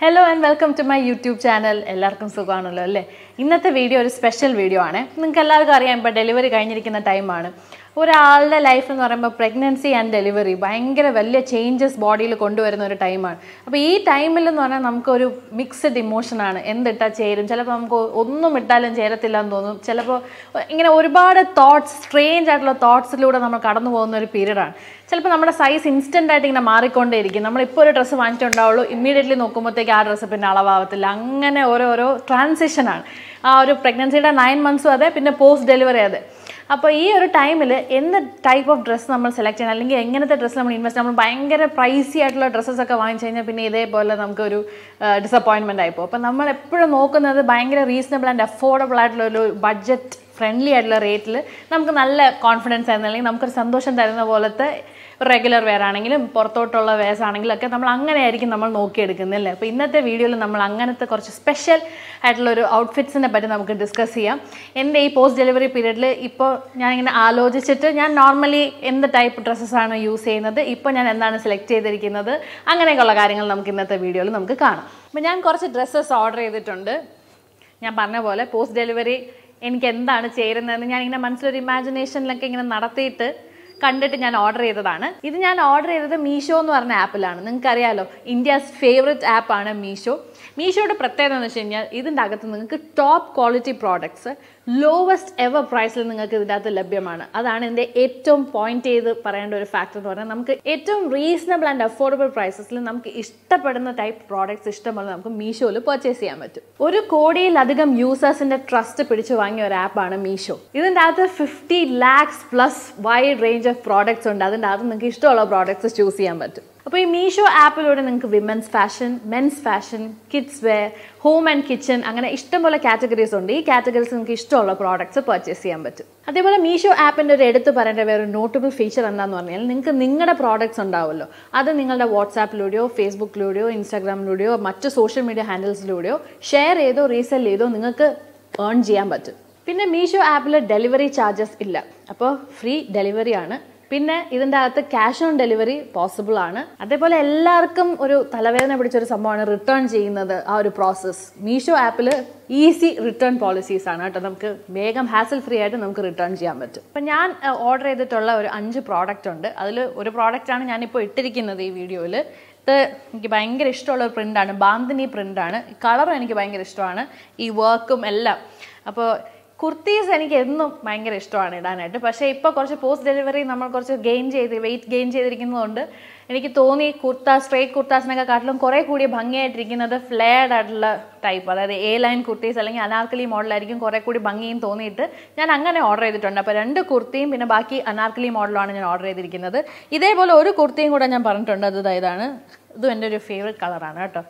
hello and welcome to my YouTube channel എല്ലാവർക്കും സുഖമാണല്ലോ അല്ലേ ഇന്നത്തെ വീഡിയോ ഒരു സ്പെഷ്യൽ വീഡിയോ ആണ് നിങ്ങൾക്ക് എല്ലാവർക്കും അറിയാം ഇപ്പോൾ ഡെലിവറി കഴിഞ്ഞിരിക്കുന്ന ടൈമാണ് ഒരാളുടെ ലൈഫ് എന്ന് പറയുമ്പോൾ പ്രഗ്നൻസി ആൻഡ് ഡെലിവറി ഭയങ്കര വലിയ ചേഞ്ചസ് ബോഡിയിൽ കൊണ്ടുവരുന്ന ഒരു ടൈമാണ് അപ്പോൾ ഈ ടൈമിൽ എന്ന് പറഞ്ഞാൽ നമുക്കൊരു മിക്സഡ് ഇമോഷനാണ് എന്തിട്ടാൽ ചേരും ചിലപ്പോൾ നമുക്ക് ഒന്നും ഇട്ടാലും ചേരത്തില്ല എന്ന് തോന്നും ചിലപ്പോൾ ഇങ്ങനെ ഒരുപാട് തോട്ട്സ് സ്ട്രേഞ്ച് ആയിട്ടുള്ള തോട്ട്സിലൂടെ നമ്മൾ കടന്നു പോകുന്ന ഒരു പീരീഡാണ് ചിലപ്പോൾ നമ്മുടെ സൈസ് ഇൻസ്റ്റൻ്റ് ആയിട്ട് ഇങ്ങനെ മാറിക്കൊണ്ടേയിരിക്കും നമ്മളിപ്പോൾ ഒരു ഡ്രസ്സ് വാങ്ങിച്ചിട്ടുണ്ടാവുള്ളൂ ഇമ്മീഡിയറ്റ്ലി നോക്കുമ്പോഴത്തേക്ക് ആ ഡ്രസ്സ് പിന്നെ അളവാകത്തില്ല അങ്ങനെ ഓരോരോ ട്രാൻസിഷനാണ് ആ ഒരു പ്രഗ്നൻസിയുടെ നയൻ മന്ത്സും അതെ പിന്നെ പോസ്റ്റ് ഡെലിവറി അതെ അപ്പോൾ ഈ ഒരു ടൈമിൽ എന്ത് ടൈപ്പ് ഓഫ് ഡ്രസ്സ് നമ്മൾ സെലക്ട് ചെയ്യണം അല്ലെങ്കിൽ എങ്ങനത്തെ ഡ്രസ്സ് നമ്മൾ ഇൻവെസ്റ്റ് നമ്മൾ ഭയങ്കര പ്രൈസി ആയിട്ടുള്ള ഡ്രസ്സസ് ഒക്കെ വാങ്ങിച്ചു കഴിഞ്ഞാൽ പിന്നെ ഇതേപോലെ നമുക്കൊരു ഡിസപ്പോയിൻമെൻ്റ് ആയിപ്പോൾ അപ്പോൾ നമ്മൾ എപ്പോഴും നോക്കുന്നത് ഭയങ്കര റീസണബിൾ ആൻഡ് അഫോർഡബിൾ ആയിട്ടുള്ള ഒരു ബഡ്ജറ്റ് ഫ്രണ്ട്ലി ആയിട്ടുള്ള റേറ്റിൽ നമുക്ക് നല്ല കോൺഫിഡൻസ് ആയിരുന്നു അല്ലെങ്കിൽ നമുക്കൊരു സന്തോഷം തരുന്ന പോലത്തെ റെഗുലർ വെയർ ആണെങ്കിലും പുറത്തോട്ടുള്ള വെയർസ് ആണെങ്കിലും ഒക്കെ നമ്മൾ അങ്ങനെയായിരിക്കും നമ്മൾ നോക്കിയെടുക്കുന്നത് അല്ലേ അപ്പോൾ ഇന്നത്തെ വീഡിയോയിൽ നമ്മൾ അങ്ങനത്തെ കുറച്ച് സ്പെഷ്യൽ ആയിട്ടുള്ള ഒരു ഔട്ട്ഫിറ്റ്സിനെ പറ്റി നമുക്ക് ഡിസ്കസ് ചെയ്യാം എൻ്റെ ഈ പോസ്റ്റ് ഡെലിവറി പീരീഡിൽ ഇപ്പോൾ ഞാനിങ്ങനെ ആലോചിച്ചിട്ട് ഞാൻ നോർമലി എന്ത് ടൈപ്പ് ഡ്രസ്സസാണ് യൂസ് ചെയ്യുന്നത് ഇപ്പോൾ ഞാൻ എന്താണ് സെലക്ട് ചെയ്തിരിക്കുന്നത് അങ്ങനെയൊക്കെയുള്ള കാര്യങ്ങൾ നമുക്ക് ഇന്നത്തെ വീഡിയോയിൽ നമുക്ക് കാണാം അപ്പോൾ ഞാൻ കുറച്ച് ഡ്രസ്സസ് ഓർഡർ ചെയ്തിട്ടുണ്ട് ഞാൻ പറഞ്ഞ പോലെ പോസ്റ്റ് ഡെലിവറി എനിക്ക് എന്താണ് ചേരുന്നതെന്ന് ഞാൻ ഇങ്ങനെ മനസ്സിലൊരു ഇമാജിനേഷനിലൊക്കെ ഇങ്ങനെ നടത്തിയിട്ട് കണ്ടിട്ട് ഞാൻ ഓർഡർ ചെയ്തതാണ് ഇത് ഞാൻ ഓർഡർ ചെയ്തത് മീഷോ എന്ന് പറഞ്ഞ ആപ്പിലാണ് നിങ്ങൾക്ക് അറിയാലോ ഇന്ത്യസ് ഫേവററ്റ് ആപ്പാണ് മീഷോ മീഷോയുടെ പ്രത്യേകത എന്ന് വെച്ച് കഴിഞ്ഞാൽ ഇതിൻ്റെ അകത്ത് നിങ്ങൾക്ക് top quality products lowest ever പ്രൈസിൽ നിങ്ങൾക്ക് ഇതിൻ്റെ അകത്ത് ലഭ്യമാണ് അതാണ് ഇതിൻ്റെ ഏറ്റവും പോയിന്റ് ചെയ്ത് പറയേണ്ട ഒരു ഫാക്ടർ എന്ന് പറഞ്ഞാൽ നമുക്ക് ഏറ്റവും റീസണബിൾ ആൻഡ് അഫോർഡബിൾ പ്രൈസസിൽ നമുക്ക് ഇഷ്ടപ്പെടുന്ന ടൈപ്പ് പ്രോഡക്ട്സ് ഇഷ്ടമുള്ള നമുക്ക് മീഷോയിൽ പർച്ചേസ് ചെയ്യാൻ പറ്റും ഒരു കോടിയിലധികം യൂസേഴ്സിന്റെ ട്രസ്റ്റ് പിടിച്ചു വാങ്ങിയ ഒരു ആപ്പാണ് മീഷോ ഇതിൻ്റെ അകത്ത് fifty lakhs plus wide range of products ഉണ്ട് അതിൻ്റെ അകത്ത് നിങ്ങൾക്ക് ഇഷ്ടമുള്ള പ്രോഡക്ട്സ് ചൂസ് ചെയ്യാൻ പറ്റും അപ്പോൾ ഈ മീഷോ ആപ്പിലൂടെ നിങ്ങൾക്ക് women's fashion men's fashion kids wear home and kitchen അങ്ങനെ ഇഷ്ടംപോലെ കാറ്റഗറീസ് ഉണ്ട് ഈ കാറ്റഗറീസ് നിങ്ങൾക്ക് ഇഷ്ടമുള്ള പ്രോഡക്ട്സ് പർച്ചേസ് ചെയ്യാൻ പറ്റും അതേപോലെ മീഷോ ആപ്പിൻ്റെ ഒരു എടുത്ത് പറയേണ്ട വേറെ നോട്ടബിൾ ഫീച്ചർ എന്താണെന്ന് പറഞ്ഞാൽ നിങ്ങൾക്ക് നിങ്ങളുടെ പ്രോഡക്ട്സ് ഉണ്ടാവുമല്ലോ അത് നിങ്ങളുടെ വാട്സാപ്പിലൂടെയോ ഫേസ്ബുക്കിലൂടെയോ ഇൻസ്റ്റാഗ്രാമിലൂടെയോ മറ്റ് സോഷ്യൽ മീഡിയ ഹാൻഡിൽസിലൂടെയോ ഷെയർ ചെയ്തോ റീസെൽ ചെയ്തോ നിങ്ങൾക്ക് ഏൺ ചെയ്യാൻ പറ്റും പിന്നെ മീഷോ ആപ്പിൽ ഡെലിവറി ചാർജസ് ഇല്ല അപ്പോൾ ഫ്രീ ഡെലിവറി ആണ് പിന്നെ ഇതിൻ്റെ അകത്ത് ക്യാഷ് ഓൺ ഡെലിവറി പോസിബിൾ ആണ് അതേപോലെ എല്ലാവർക്കും ഒരു തലവേദന പിടിച്ചൊരു സംഭവമാണ് റിട്ടേൺ ചെയ്യുന്നത് ആ ഒരു പ്രോസസ്സ് മീഷോ ആപ്പിൽ ഈസി റിട്ടേൺ പോളിസീസ് ആണ് കേട്ടോ നമുക്ക് വേഗം ഹാസൽ ഫ്രീ ആയിട്ട് നമുക്ക് റിട്ടേൺ ചെയ്യാൻ പറ്റും അപ്പം ഞാൻ ഓർഡർ ചെയ്തിട്ടുള്ള ഒരു അഞ്ച് പ്രോഡക്റ്റ് ഉണ്ട് അതിൽ ഒരു പ്രോഡക്റ്റാണ് ഞാനിപ്പോൾ ഇട്ടിരിക്കുന്നത് ഈ വീഡിയോയിൽ ഇത് എനിക്ക് ഭയങ്കര ഇഷ്ടമുള്ള ഒരു പ്രിൻ്റാണ് ബാന്തിനി പ്രിൻ്റാണ് കളറും എനിക്ക് ഭയങ്കര ഇഷ്ടമാണ് ഈ വർക്കും എല്ലാം അപ്പോൾ കുർത്തീസ് എനിക്ക് എന്നും ഭയങ്കര ഇഷ്ടമാണ് ഇടാനായിട്ട് പക്ഷേ ഇപ്പോൾ കുറച്ച് പോസ്റ്റ് ഡെലിവറി നമ്മൾ കുറച്ച് ഗെയിൻ ചെയ്ത് വെയിറ്റ് ഗെയിൻ ചെയ്തിരിക്കുന്നതുകൊണ്ട് എനിക്ക് തോന്നി കുർത്ത സ്ട്രേറ്റ് കുർത്താസിനൊക്കെ കാട്ടിലും കുറേ കൂടി ഭംഗിയായിട്ടിരിക്കുന്നത് ഫ്ലെയർഡ് ആയിട്ടുള്ള ടൈപ്പ് അതായത് എ ലൈൻ കുർത്തീസ് അല്ലെങ്കിൽ അനാർക്കലി മോഡലായിരിക്കും കുറേ കൂടി ഭംഗിയും തോന്നിയിട്ട് ഞാൻ അങ്ങനെ ഓർഡർ ചെയ്തിട്ടുണ്ട് അപ്പോൾ രണ്ട് കുർത്തിയും പിന്നെ ബാക്കി അനാർക്കലി മോഡലാണ് ഞാൻ ഓർഡർ ചെയ്തിരിക്കുന്നത് ഇതേപോലെ ഒരു കുർത്തിയും കൂടെ ഞാൻ പറഞ്ഞിട്ടുണ്ട് അത് ഇതാണ് ഇതും എൻ്റെ ഒരു ഫേവറേറ്റ് കളറാണ് കേട്ടോ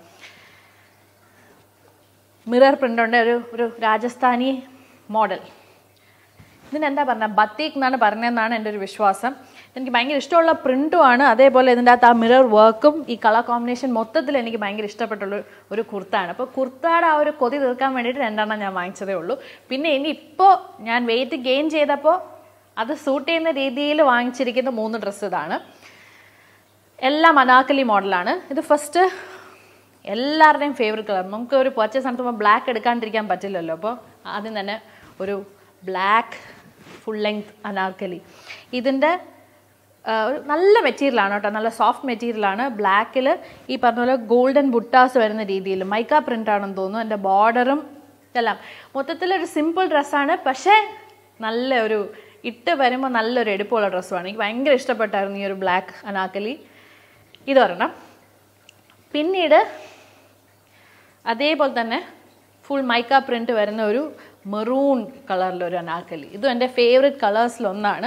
മിറർ പ്രിൻ്റ് ഉണ്ട് ഒരു ഒരു രാജസ്ഥാനി മോഡൽ ഇതിനെന്താ പറഞ്ഞ ബത്തീക് എന്നാണ് പറഞ്ഞതെന്നാണ് എൻ്റെ ഒരു വിശ്വാസം എനിക്ക് ഭയങ്കര ഇഷ്ടമുള്ള പ്രിൻറ്റുമാണ് അതേപോലെ ഇതിൻ്റെ അകത്ത് ആ മിറർ വർക്കും ഈ കളർ കോമ്പിനേഷൻ മൊത്തത്തിൽ എനിക്ക് ഭയങ്കര ഇഷ്ടപ്പെട്ടുള്ള ഒരു കുർത്താണ് അപ്പോൾ കുർത്തയുടെ ആ ഒരു കൊതി തീർക്കാൻ വേണ്ടിയിട്ട് രണ്ടെണ്ണം ഞാൻ വാങ്ങിച്ചതേ ഉള്ളൂ പിന്നെ ഇനി ഇപ്പോൾ ഞാൻ വെയിറ്റ് ഗെയിൻ ചെയ്തപ്പോൾ അത് സൂട്ട് ചെയ്യുന്ന രീതിയിൽ വാങ്ങിച്ചിരിക്കുന്ന മൂന്ന് ഡ്രസ്സ് ഇതാണ് എല്ലാം അനാക്കലി മോഡലാണ് ഇത് ഫസ്റ്റ് എല്ലാവരുടെയും ഫേവറേറ്റ് കളർ നമുക്ക് ഒരു പർച്ചേസ് നടത്തുമ്പോൾ ബ്ലാക്ക് എടുക്കാണ്ടിരിക്കാൻ പറ്റില്ലല്ലോ അപ്പോൾ ആദ്യം തന്നെ ഒരു ബ്ലാക്ക് ഫുൾ ലെങ്ത് അനാർക്കലി ഇതിൻ്റെ ഒരു നല്ല മെറ്റീരിയലാണ് കേട്ടോ നല്ല സോഫ്റ്റ് മെറ്റീരിയലാണ് ബ്ലാക്കിൽ ഈ പറഞ്ഞ പോലെ ഗോൾഡൻ ബുട്ടാസ് വരുന്ന രീതിയിൽ മൈക്ക പ്രിൻ്റ് ആണെന്ന് തോന്നുന്നു എൻ്റെ ബോർഡറും എല്ലാം മൊത്തത്തിലൊരു സിമ്പിൾ ഡ്രസ്സാണ് പക്ഷേ നല്ല ഒരു ഇട്ട് വരുമ്പോൾ നല്ലൊരു എടുപ്പുള്ള ഡ്രസ്സുമാണ് എനിക്ക് ഭയങ്കര ഇഷ്ടപ്പെട്ടായിരുന്നു ഈ ഒരു ബ്ലാക്ക് അനാക്കലി ഇത് ഒരെണ്ണം പിന്നീട് അതേപോലെ തന്നെ ഫുൾ മൈക്ക പ്രിൻ്റ് വരുന്ന ഒരു മെറൂൺ കളറിലൊരു അനാക്കലി ഇതും എൻ്റെ ഫേവറേറ്റ് കളേഴ്സിലൊന്നാണ്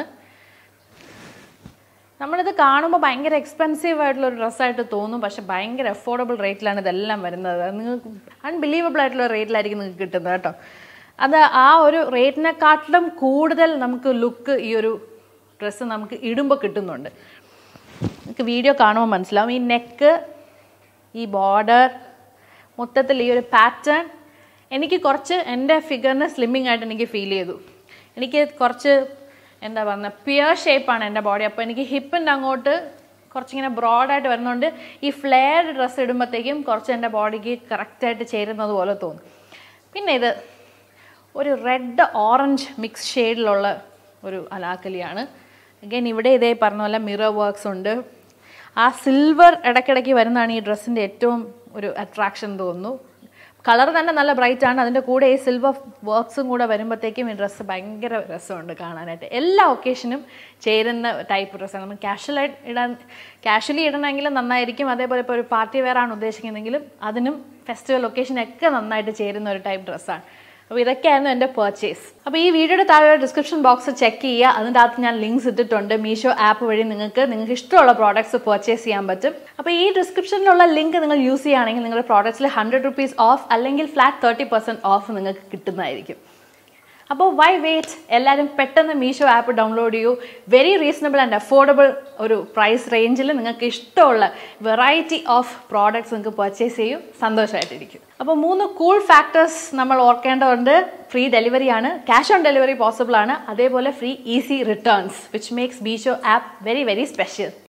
നമ്മളിത് കാണുമ്പോൾ ഭയങ്കര എക്സ്പെൻസീവ് ആയിട്ടുള്ള ഒരു ഡ്രസ്സായിട്ട് തോന്നും പക്ഷെ ഭയങ്കര അഫോർഡബിൾ റേറ്റിലാണ് ഇതെല്ലാം വരുന്നത് നിങ്ങൾക്ക് അൺബിലീവബിൾ ആയിട്ടുള്ള റേറ്റിലായിരിക്കും നിങ്ങൾക്ക് കിട്ടുന്നത് കേട്ടോ അത് ആ ഒരു റേറ്റിനെക്കാട്ടിലും കൂടുതൽ നമുക്ക് ലുക്ക് ഈ ഒരു ഡ്രസ്സ് നമുക്ക് ഇടുമ്പോൾ കിട്ടുന്നുണ്ട് നിങ്ങൾക്ക് വീഡിയോ കാണുമ്പോൾ മനസ്സിലാവും ഈ നെക്ക് ഈ ബോർഡർ മൊത്തത്തിൽ ഈ ഒരു പാറ്റേൺ എനിക്ക് കുറച്ച് എൻ്റെ ഫിഗറിന് സ്ലിമ്മിങ് ആയിട്ട് എനിക്ക് ഫീൽ ചെയ്തു എനിക്ക് കുറച്ച് എന്താ പറയുക പിയർ ഷേപ്പാണ് എൻ്റെ ബോഡി അപ്പോൾ എനിക്ക് ഹിപ്പിൻ്റെ അങ്ങോട്ട് കുറച്ചിങ്ങനെ ബ്രോഡായിട്ട് വരുന്നതുകൊണ്ട് ഈ ഫ്ലെയർഡ് ഡ്രസ്സ് ഇടുമ്പോഴത്തേക്കും കുറച്ച് എൻ്റെ ബോഡിക്ക് കറക്റ്റായിട്ട് ചേരുന്നത് പോലെ തോന്നും പിന്നെ ഇത് ഒരു റെഡ് ഓറഞ്ച് മിക്സ് ഷെയ്ഡിലുള്ള ഒരു അലാക്കലിയാണ് അഗൈൻ ഇവിടെ ഇതേ പറഞ്ഞ പോലെ മിറർ വർക്ക്സ് ഉണ്ട് ആ സിൽവർ ഇടയ്ക്കിടയ്ക്ക് വരുന്നതാണ് ഈ ഡ്രസ്സിൻ്റെ ഏറ്റവും ഒരു അട്രാക്ഷൻ തോന്നുന്നു കളർ തന്നെ നല്ല ബ്രൈറ്റ് ആണ് അതിൻ്റെ കൂടെ ഈ സിൽവർ വർക്ക്സും കൂടെ വരുമ്പോഴത്തേക്കും ഈ ഡ്രസ്സ് ഭയങ്കര രസമുണ്ട് കാണാനായിട്ട് എല്ലാ ഒക്കേഷനും ചേരുന്ന ടൈപ്പ് ഡ്രസ്സാണ് നമ്മൾ കാഷ്വലായിട്ട് ഇടാൻ കാഷ്വലി ഇടണമെങ്കിലും നന്നായിരിക്കും അതേപോലെ ഇപ്പോൾ ഒരു പാർട്ടി വെയർ ആണ് ഉദ്ദേശിക്കുന്നതെങ്കിലും അതിനും ഫെസ്റ്റിവൽ ഒക്കേഷനൊക്കെ നന്നായിട്ട് ചേരുന്ന ഒരു ടൈപ്പ് ഡ്രസ്സാണ് അപ്പോൾ ഇതൊക്കെയായിരുന്നു എൻ്റെ പർച്ചേസ് അപ്പോൾ ഈ വീഡിയോയുടെ താഴെ ഡിസ്ക്രിപ്ഷൻ ബോക്സ് ചെക്ക് ചെയ്യുക അതിൻ്റെ അകത്ത് ഞാൻ ലിങ്ക്സ് ഇട്ടിട്ടുണ്ട് മീഷോ ആപ്പ് വഴി നിങ്ങൾക്ക് നിങ്ങൾക്ക് ഇഷ്ടമുള്ള പ്രോഡക്ട്സ് പർച്ചേസ് ചെയ്യാൻ പറ്റും അപ്പോൾ ഈ ഡിസ്ക്രിപ്ഷനിലുള്ള ലിങ്ക് നിങ്ങൾ യൂസ് ചെയ്യുകയാണെങ്കിൽ നിങ്ങളുടെ പ്രോഡക്റ്റ്സിൽ ഹൺഡ്രഡ് റുപ്പീസ് ഓഫ് അല്ലെങ്കിൽ ഫ്ലാറ്റ് തേർട്ടി പെർസെൻറ്റ് ഓഫ് നിങ്ങൾക്ക് കിട്ടുന്നതായിരിക്കും അപ്പോൾ വൈ വെയിറ്റ് എല്ലാവരും പെട്ടെന്ന് മീഷോ ആപ്പ് ഡൗൺലോഡ് ചെയ്യൂ വെരി റീസണബിൾ ആൻഡ് അഫോർഡബിൾ ഒരു പ്രൈസ് റേഞ്ചിൽ നിങ്ങൾക്ക് ഇഷ്ടമുള്ള വെറൈറ്റി ഓഫ് പ്രോഡക്ട്സ് നിങ്ങൾക്ക് പർച്ചേസ് ചെയ്യും സന്തോഷമായിട്ടിരിക്കും അപ്പോൾ മൂന്ന് കൂൾ ഫാക്ടേഴ്സ് നമ്മൾ ഓർക്കേണ്ടതുണ്ട് ഫ്രീ ഡെലിവറി ആണ് ക്യാഷ് ഓൺ ഡെലിവറി പോസിബിൾ ആണ് അതേപോലെ free easy returns which makes Meesho app very very special